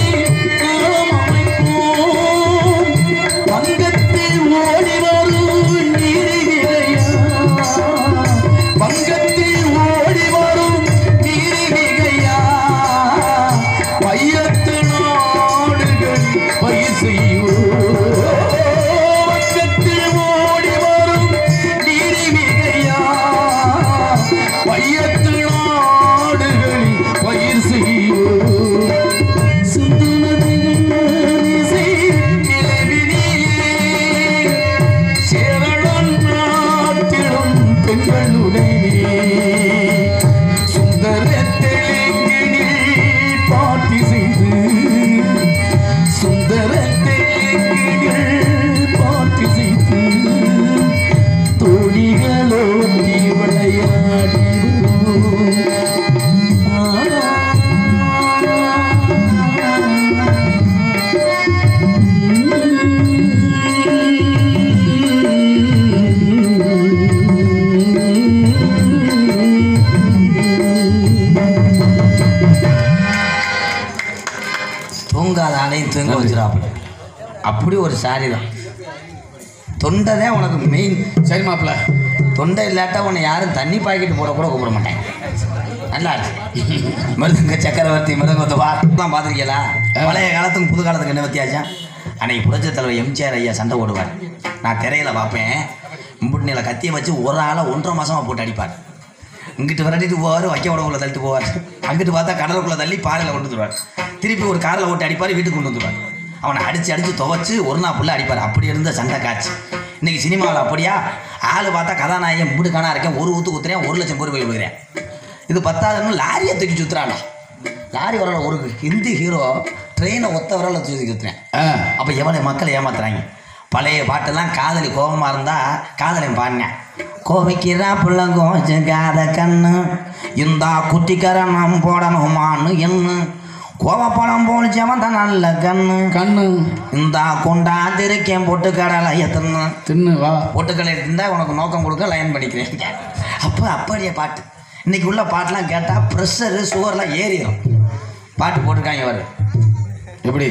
தூங்காத ஆளையும் தூங்க வச்சிடாப்புல அப்படி ஒரு சாரி தான் தொண்டை தான் உனக்கு மெயின் சரி மாப்பிள்ள தொண்டை இல்லாட்டா உன்னை யாரும் தண்ணி பாக்கெட் போட கூட கூப்பிட மாட்டாங்க நல்லா இருக்கு மிருதங்க சக்கரவர்த்தி மிருதங்கத்தை தான் பார்த்துருக்கீங்களா பழைய காலத்துக்கும் புது காலத்துக்கு என்ன வித்தியாசம் அன்னைக்கு புரட்சி தலைவர் எம்ஜிஆர் ஐயா சண்டை ஓடுவார் நான் திரையில பார்ப்பேன் மும்புட்டினியில் கத்தியை வச்சு ஒரு ஆளை ஒன்றரை மாசமா போட்டு அடிப்பார் இங்கிட்டு விரட்டிட்டு போவார் வைக்க உடம்புல தள்ளிட்டு போவார் அங்கிட்டு பார்த்தா கடலுக்குள்ள தள்ளி பாறையில் கொண்டு வந்துருவார் திருப்பி ஒரு காரில் ஓட்டி அடிப்பார் வீட்டுக்கு கொண்டு வந்துருவார் அவனை அடிச்சு அடிச்சு துவைச்சு ஒரு நாள் ஃபுல்லாக அடிப்பார் அப்படி இருந்த சண்டை காட்சி இன்னைக்கு சினிமாவில் அப்படியா ஆள் பார்த்தா கதாநாயகன் மூடு காணா இருக்கேன் ஒரு ஊத்து குத்துறேன் ஒரு லட்சம் பேர் போய் விழுகிறேன் இது பத்தாதுன்னு லாரியை தூக்கி சுத்துறானா லாரி வரல ஒரு ஹிந்தி ஹீரோ ட்ரெயினை ஒத்த வரல தூக்கி சுத்துறேன் ஆ அப்போ எவனை மக்களை ஏமாத்துறாங்க பழைய பாட்டெல்லாம் காதலி கோபமா இருந்தா காதலன் பாடினேன் கோவிக்கிறா பிள்ளைங்கோச்சும் காத கண்ணு இந்த குட்டிக்கரணம் போடணுமான்னு என்ன கோவப்பழம் போலிச்சவன் தான் நல்ல கண்ணு கண்ணு இந்த கொண்டா திருக்கேன் பொட்டு கடலை எத்தனை தின்னு வா பொட்டுக்கடலை இருந்தால் உனக்கு நோக்கம் கொடுக்க லைன் பண்ணிக்கிறேன் அப்போ அப்படியே பாட்டு இன்னைக்கு உள்ள பாட்டெலாம் கேட்டால் ப்ரெஷரு சுகர்லாம் ஏறிடும் பாட்டு போட்டிருக்காங்க வரு எப்படி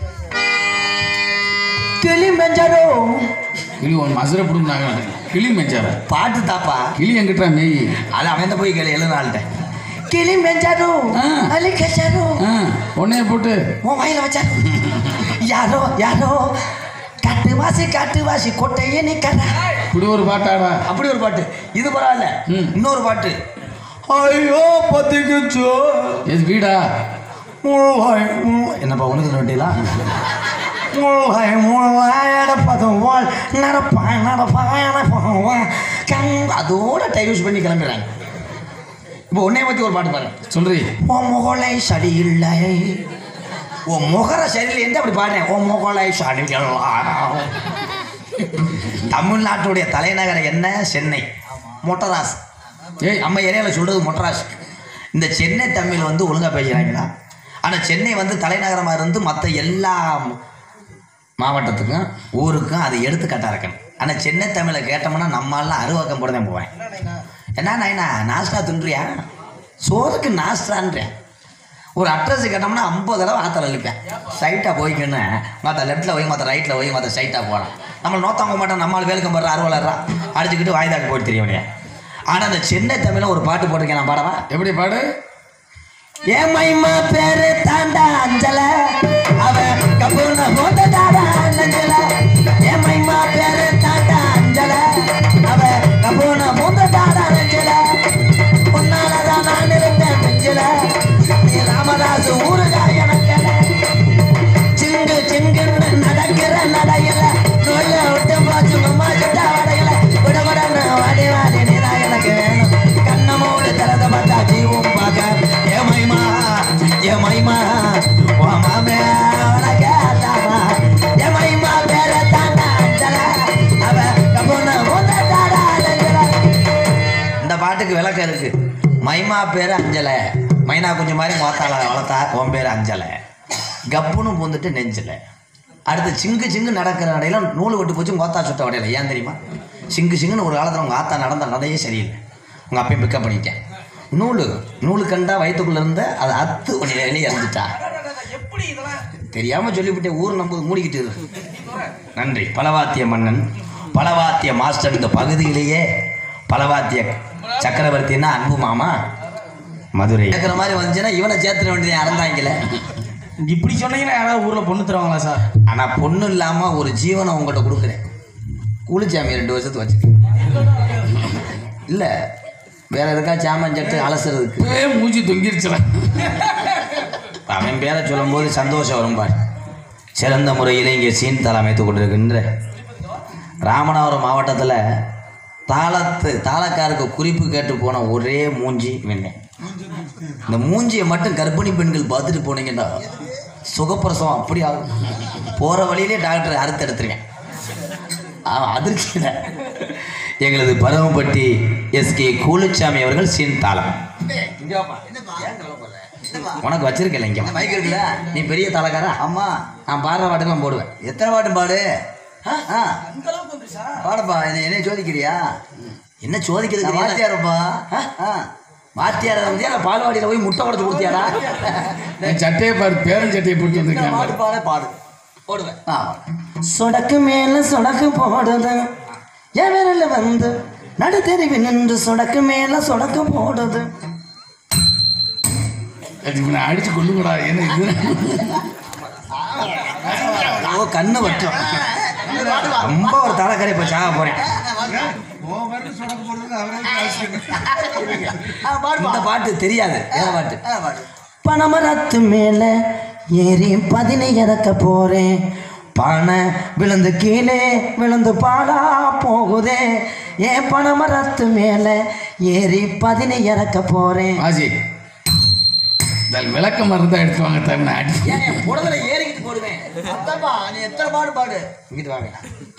கிளி மெஞ்சரோ கிளி ஒன்று மசுரை பிடுங்கினாங்க கிளி மெஞ்சார பாட்டு தாப்பா கிளி எங்கிட்ட மெய் அது அவன் போய் கேளு எழுநாள்கிட்ட கிளி மெஞ்சாரோ ஆ. அலி கச்சாரோ ஆ உன்னைய போட்டு உன் வாயில வச்சாரு யாரோ யாரோ காட்டு வாசி காட்டு வாசி கொட்டையே நிற்கிற இப்படி ஒரு பாட்டாடா அப்படி ஒரு பாட்டு இது பரவாயில்ல ம். இன்னொரு பாட்டு ஐயோ பத்திக்குச்சோ எது வீடா முழுவாய் முழுவாய் என்னப்பா உனக்கு நோட்டிலா முழுவாய் முழுவாய் அடப்பதும் வாழ் நடப்பாய் நடப்பாய் நடப்பாய் கண் அதோட டைம் யூஸ் பண்ணி கிளம்பிடுறாங்க இப்போ உன்னைய பற்றி ஒரு பாட்டு பாருங்க சொல்றி உன் முகலை சரியில்லை உன் முகர சரியில்லை அப்படி பாடுறேன் உன் முகலை சரியில்லை தமிழ்நாட்டுடைய தலைநகரம் என்ன சென்னை மொட்டராஸ் ஏய் நம்ம ஏரியாவில் சொல்கிறது மொட்டராஸ் இந்த சென்னை தமிழ் வந்து ஒழுங்காக பேசுகிறாங்களா ஆனால் சென்னை வந்து தலைநகரமாக இருந்து மற்ற எல்லா மாவட்டத்துக்கும் ஊருக்கும் அது எடுத்துக்காட்டாக இருக்கணும் ஆனால் சென்னை தமிழை கேட்டோம்னா நம்மளாம் அருவாக்கம் போட தான் போவேன் என்ன நாயனா நாஸ்டா தின்றியா சோறுக்கு நாஸ்டான்றேன் ஒரு அட்ரஸ் கேட்டோம்னா ஐம்பது தடவை ஆத்தல அழிப்பேன் ஸ்ட்ரைட்டாக போய்க்கணும் மற்ற லெஃப்ட்டில் போய் மற்ற ரைட்டில் போய் மற்ற ஸ்ட்ரைட்டாக போகலாம் நம்மளை நோத்தாங்க மாட்டோம் நம்மளால் வேலுக்கம் போடுற அறுவலர்றா அடிச்சுக்கிட்டு வாய்தாக்கு போயிட்டு தெரியவனே ஆனால் அந்த சென்னை தமிழில் ஒரு பாட்டு போட்டிருக்கேன் நான் பாடவா எப்படி பாடு ஏன் மைமா பேரு தாண்டா அஞ்சல அவ கபூர்ன போட்ட தாடா அஞ்சல ஏன் மைமா பேரு தாண்டா அஞ்சல அவ கபூர்ன போட்ட தாடா அஞ்சல உன்னாலதான் நான் இருந்தேன் நெஞ்சல நீ ராமதாஸ் ஊருகா எனக்கல சிங்கு சிங்குன்னு நடக்கிற நடையில நோய விட்டு போச்சு அம்மா சுட்டா வடையில விட விடன்னு வாடி வாடி நீதான் எனக்கு வேணும் கண்ணமோடு திறந்த பார்த்தா ஜீவம் பார்க்க ஏ மைமா ஏ மைமா ஓ மாமே உனக்கு ஆத்தாமா ஏ மைமா பேர தாண்டா அஞ்சல அவ கபுன மூத்த தாடா அஞ்சல இந்த பாட்டுக்கு விளக்கம் இருக்கு மைமா பேர் அஞ்சலை மைனா குஞ்சு மாதிரி மோத்தால வளர்த்தா உன் பேர் அஞ்சலை கப்புன்னு பூந்துட்டு நெஞ்சல அடுத்து சிங்கு சிங்கு நடக்கிற நடையில நூல் விட்டு போச்சு உங்கள் ஆத்தா சுட்ட வடையில ஏன் தெரியுமா சிங்கு சிங்குன்னு ஒரு காலத்தில் உங்கள் ஆத்தா நடந்த நடையே சரியில்லை உங்கள் அப்பையும் பிக்கப் பண்ணிட்டேன் நூல் நூலு கண்டா வயிற்றுக்குள்ள இருந்த அதை அத்து உன்னை வெளியே இறந்துட்டா தெரியாமல் சொல்லிவிட்டேன் ஊர் நம்ம மூடிக்கிட்டு இரு. நன்றி பலவாத்திய மன்னன் பலவாத்திய மாஸ்டர் இந்த பகுதியிலேயே பலவாத்திய சக்கரவர்த்தின்னா அன்பு மாமா மதுரை கேட்குற மாதிரி வந்துச்சுன்னா இவனை சேர்த்துட வேண்டியது அறந்தாங்கல இப்படி சொன்னீங்கன்னா யாராவது ஊர்ல பொண்ணு தருவாங்களா சார் ஆனால் பொண்ணு இல்லாமல் ஒரு ஜீவனை உங்கள்கிட்ட கொடுக்குறேன் கூலிச்சாமி ரெண்டு வருஷத்துக்கு வச்சுக்க இல்லை வேற எதுக்கா சாமான் சட்டு அலசுறதுக்கு இப்பவே மூஞ்சி தொங்கிருச்சுல அவன் பேரை சொல்லும்போது சந்தோஷம் வரும் பாரு சிறந்த முறையில் இங்கே சீன் தலை அமைத்து கொண்டிருக்கின்ற ராமநாதபுரம் மாவட்டத்தில் தாளத்து தாளக்காருக்கு குறிப்பு கேட்டு போன ஒரே மூஞ்சி இவன் இந்த மூஞ்சியை மட்டும் கர்ப்பிணி பெண்கள் பார்த்துட்டு போனீங்கன்னா சுகப்பிரசவம் அப்படி ஆகும் போகிற வழியிலே டாக்டர் அறுத்து எடுத்துருவேன் அதிர்ச்சியில் எங்களது பரமப்பட்டி எஸ்கே கூலுச்சாமி அவர்கள் சீன் தாளம் உனக்கு வச்சிருக்கல இங்க மைக் இருக்குல்ல நீ பெரிய தலைக்காரா ஆமா நான் பாடுற பாட்டுக்கு போடுவேன் எத்தனை பாட்டு பாடு ஆ, ஆ. பாடப்பா என்ன என்ன சோதிக்கிறியா என்ன சோதிக்கிறது வாத்தியாரப்பா வாத்தியார வந்து பால்வாடியில் போய் முட்டை உடச்சு கொடுத்தியாடா என் சட்டையை பாரு பேரஞ்சட்டையை போட்டு வந்திருக்கேன் பாரு. பாடு பாடு போடுவேன் ஆ சொடக்கு மேல சொடக்கு போடுது என் விரல வந்து நடுத்தெருவி நின்று சொடக்கு மேல சொடக்கு போடுது அதுக்கு நான் அடிச்சு கொண்டு கூடாது என்ன இது ஓ கண்ணு வட்டும் ரொம்ப ஒரு தலைக்கறி இப்போ சாக போகிறேன் இந்த பாட்டு தெரியாது வேற பாட்டு பனமரத்து மேல ஏறி பதினை இறக்க போறேன் பானை விழுந்து கீழே விழுந்து பாலா போகுதே ஏன் பனமரத்து மேல ஏறி பதினை இறக்க போறேன் ஆஜி இந்த விளக்க மருந்து எடுத்து வாங்க தண்ணி அடி ஏன் என் புடவை ஏறிக்கிட்டு போடுவேன் நீ எத்தனை பாடு பாடு இங்கிட்டு வாங்க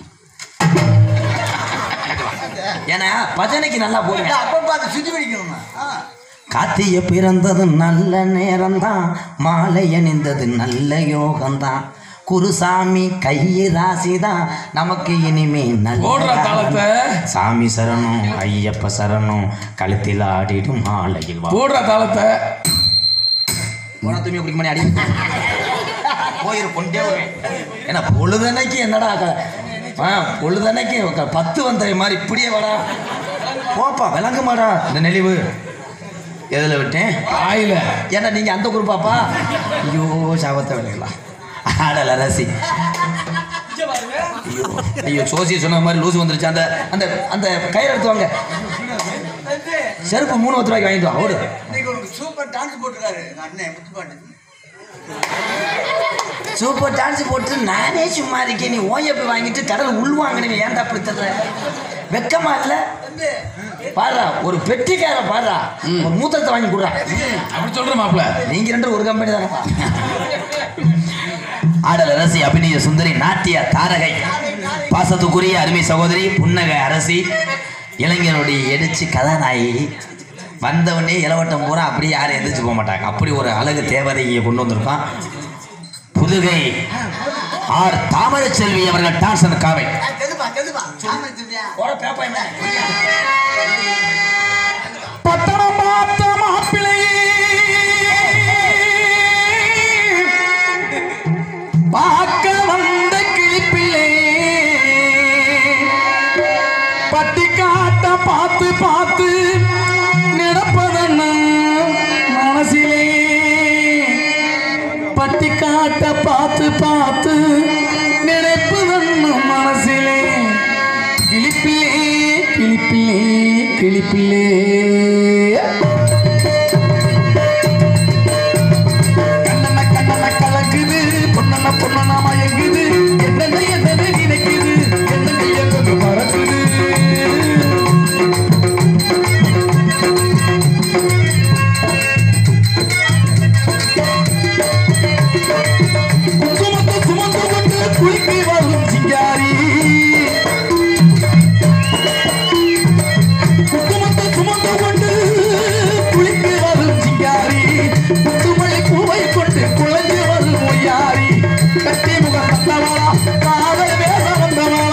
ஏன்னா பஜனைக்கு நல்லா போடுவேன் அப்ப பார்த்து சுத்தி பிடிக்கணுமா காத்திய பிறந்தது நல்ல நேரம்தான் மாலை அணிந்தது நல்ல யோகம்தான் குருசாமி கையி ராசிதான் நமக்கு இனிமே நல்ல போடுறா தாளத்தை. காலம். சாமி சரணம் ஐயப்ப சரணம் கழுத்தில் ஆடிடும் மாலையில் வா போடுற தாளத்தை போன தூமி குடிக்க மணி அடி போயிரு கொண்டே வருவேன் ஏன்னா பொழுதன்னைக்கு என்னடா க- ஆ பொழுதன்னைக்கு க- பத்து வந்த மாதிரி இப்படியே வாடா போப்பா விளங்க மாடா இந்த நெளிவு எதில் விட்டேன் ஆயில ஏன்னா நீங்க அந்த குரூப்பாப்பா ஐயோ சாபத்தை விளையாடலாம் ஆடல ரசி ஐயோ ஐயோ சோசி சொன்ன மாதிரி லூசு வந்துருச்சு அந்த அந்த அந்த கயிறு எடுத்து வாங்க செருப்பு மூணு பத்து ரூபாய்க்கு வாங்கிட்டு வா ஓடு இன்னைக்கு ஒரு சூப்பர் டான்ஸ் போட்டுருக்காரு எங்க அண்ணன் முத்துப்பாட்டு சூப்பர் டான்ஸ் போட்டு நானே சும்மா இருக்கேன் நீ ஓயப்பி வாங்கிட்டு கடல் உள் வாங்கினீங்க ஏன்டா அப்படி தர்ற வெக்கமா இல்ல பாடுறா ஒரு பெட்டிக்கார பாடுறா ஒரு மூத்தத்தை வாங்கி கொடுறா அப்படி சொல்ற மாப்பிள்ள நீங்க ரெண்டு ஒரு கம்பெனி தானப்பா ஆடல் அரசி அபிநய சுந்தரி நாட்டிய தாரகை பாசத்துக்குரிய அருமை சகோதரி புன்னக அரசி இளைஞருடைய எடிச்சு கதாநாயகி வந்தவொடனே இளவட்டம் பூரா அப்படியே யாரும் எந்திரிச்சு போக மாட்டாங்க அப்படி ஒரு அழகு தேவதை இங்கே கொண்டு வந்திருக்கான் புதுகை ஆர் தாமரை செல்வி அவர்கள் டான்ஸ் அந்த காவை தெரியுமா தெரியுமா சாமி தெரியா பட்டணம் பார்த்த மாப்பிள்ளையே பார்க்க வந்த கிளிப்பிள்ளை பட்டி காட்ட பார்த்து பார்த்து நினைப்பதண்ண மனசிலே பட்டி காட்ட பார்த்து பார்த்து நினைப்பதண்ண மனசிலே கிளிப்பிள்ளே கிளிப்பிள்ளே கிளிப்பிள்ளே கண்ணன கண்ணன கலக்குது பொண்ணன பொண்ணன மயங்குது என்னென்ன என்னென்ன நினைக்குது என்னென்ன எங்க மறக்குது குங்குமத்தை சுமந்து கொண்டு குளிக்கு வரும் சிங்காரி குங்குமத்தை சுமந்து கொண்டு குளிக்கு வரும் சிங்காரி முத்துமலை பூவை கொண்டு குழஞ்சு வரும் ஒய்யாரி கட்டி முகம் தந்தவளா காதல் பேச வந்தவளா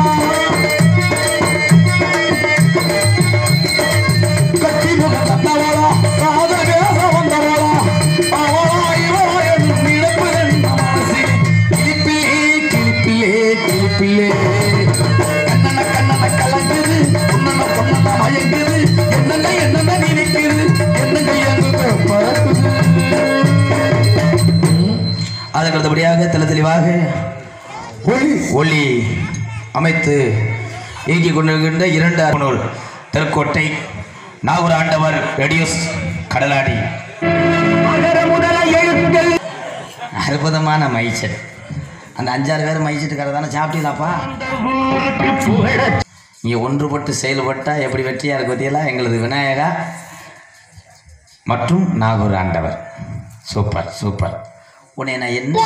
கட்டி முகம் தந்தவளா காதல் பேச வந்தவளா அவளா இவளா என்னும் நினைப்பு என் மனசில் கிளிப்பிலே கிளிப்பிலே கிளிப்பிலே கண்ணன கண்ணன கலங்குது பொண்ணன பொண்ணன மயங்குது என்னங்க என்னங்க நினைக்குது என்னங்க எங்க பறக்குது அதுக்கு அடுத்தபடியாக தெளி தெளிவாக ஒளி ஒளி அமைத்து இயங்கிக் கொண்டிருக்கின்ற இரண்டு நூல் திருக்கோட்டை நாகூர் ஆண்டவர் ரெடியூஸ் கடலாடி அற்புதமான மைச்சல் அந்த அஞ்சாறு பேர் மைச்சிட்டு கடை தானே சாப்பிட்டீங்களாப்பா இங்கே ஒன்றுபட்டு செயல்பட்டா எப்படி வெற்றியாக இருக்கு பற்றியெல்லாம் எங்களது விநாயகா மற்றும் நாகூர் ஆண்டவர் சூப்பர் சூப்பர் உன்னை நான் என்ன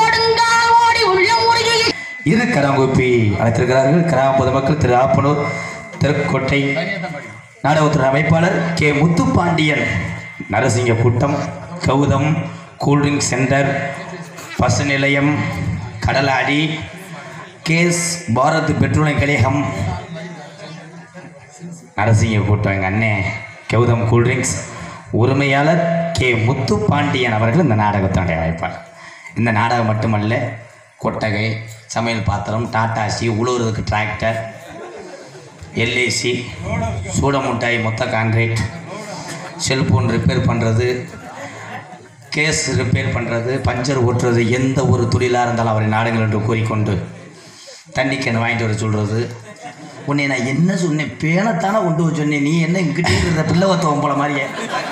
இரு கரங்கூப்பி அழைத்திருக்கிறார்கள் கிராம பொதுமக்கள் திரு ஆப்பனூர் திருக்கோட்டை நாடகத்துறை அமைப்பாளர் கே முத்துப்பாண்டியன் நரசிங்க கூட்டம் கௌதம் கூல்ட்ரிங்க் சென்டர் பசு நிலையம் கடலாடி கேஸ் பாரத் பெட்ரோலியம் கழகம் நரசிங்க கூட்டம் எங்கள் அண்ணன் கௌதம் கூல்ட்ரிங்க்ஸ் உரிமையாளர் கே முத்துப்பாண்டியன் அவர்கள் இந்த நாடகத்தினுடைய வாய்ப்பாளர் இந்த நாடகம் மட்டுமல்ல கொட்டகை சமையல் பாத்திரம் டாட்டாசி உழுவுறதுக்கு டிராக்டர் எல்ஐசி சூட முட்டாய் மொத்த கான்கிரீட் செல்ஃபோன் ரிப்பேர் பண்ணுறது கேஸ் ரிப்பேர் பண்ணுறது பஞ்சர் ஓட்டுறது எந்த ஒரு தொழிலாக இருந்தாலும் அவரை நாடுங்கள் என்று கூறிக்கொண்டு தண்ணி கேன் வாங்கிட்டு வர சொல்கிறது உன்னை நான் என்ன சொன்னேன் பேனத்தானே கொண்டு வர சொன்னேன் நீ என்ன இங்கிட்டே இருக்கிற பிள்ளை ஒருத்தவன் போல மாதிரியே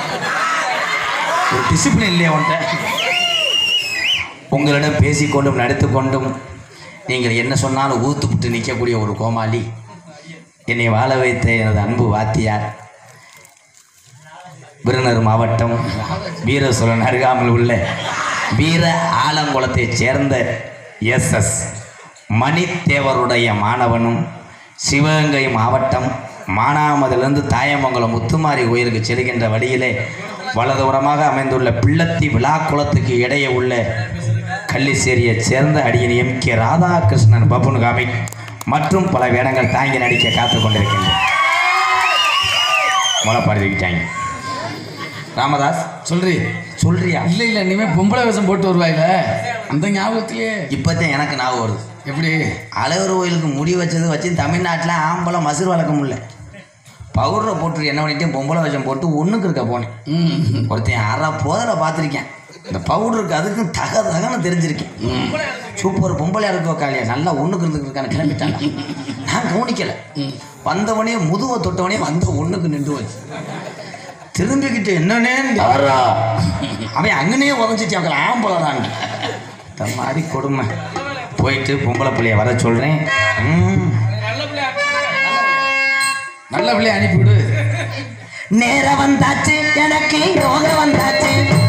ஒரு டிசிப்ளின் இல்லையா உன்ட்ட உங்களிடம் பேசிக்கொண்டும் நடித்துக்கொண்டும் நீங்கள் என்ன சொன்னாலும் ஊத்துப்புட்டு நிற்கக்கூடிய ஒரு கோமாளி என்னை வாழ வைத்த எனது அன்பு வாத்தியார் விருதுநகர் மாவட்டம் வீரசோழன் அருகாமல் உள்ள வீர ஆலங்குளத்தைச் சேர்ந்த எஸ் எஸ் மணித்தேவருடைய மாணவனும் சிவகங்கை மாவட்டம் மானாமதிலிருந்து தாயமங்கலம் முத்துமாரி கோயிலுக்கு செல்கின்ற வழியிலே வலதுபுறமாக அமைந்துள்ள பிள்ளத்தி விழாக்குளத்துக்கு இடையே உள்ள கள்ளிச்சேரியைச் சேர்ந்த அடியின் எம் கே ராதாகிருஷ்ணன் பப்புன் காமிக் மற்றும் பல வேடங்கள் தாங்கி நடிக்க காத்து கொண்டிருக்கின்றன முளைப்பாடி தூக்கிட்டாங்க ராமதாஸ் சொல்றி சொல்றியா இல்ல இல்ல இனிமே பொம்பளை வேஷம் போட்டு வருவாயில அந்த ஞாபகத்திலேயே இப்போதான் எனக்கு ஞாபகம் வருது எப்படி அழகர் கோயிலுக்கு முடி வச்சது வச்சு தமிழ்நாட்டில் ஆம்பளை மசூர் வளர்க்க முடியல பவுடரை போட்டு என்ன பண்ணிட்டேன் பொம்பளை வேஷம் போட்டு ஒன்றுக்கு இருக்க போனேன் ம் ஒருத்தன் அரை போதலை பார்த்துருக்கேன் இந்த பவுடருக்கு அதுக்கும் தக தகன்னு தெரிஞ்சிருக்கேன் சூப்பர் பொம்பளையா இருக்கோ காலியா நல்லா ஒன்றுக்கு இருந்துக்கு இருக்கான கிளம்பிட்டாங்க நான் கவனிக்கலை வந்தவனே முதுவை தொட்டவனே வந்த ஒன்றுக்கு நின்று வச்சு திரும்பிக்கிட்டு என்னன்னே அவன் அங்கனே உதஞ்சிட்டு அவங்கள ஆம்பளை தான் இந்த மாதிரி கொடுமை போயிட்டு பொம்பளை பிள்ளைய வர சொல்கிறேன் நல்ல பிள்ளைய அனுப்பிவிடு நேரம் வந்தாச்சு எனக்கு யோகம் வந்தாச்சு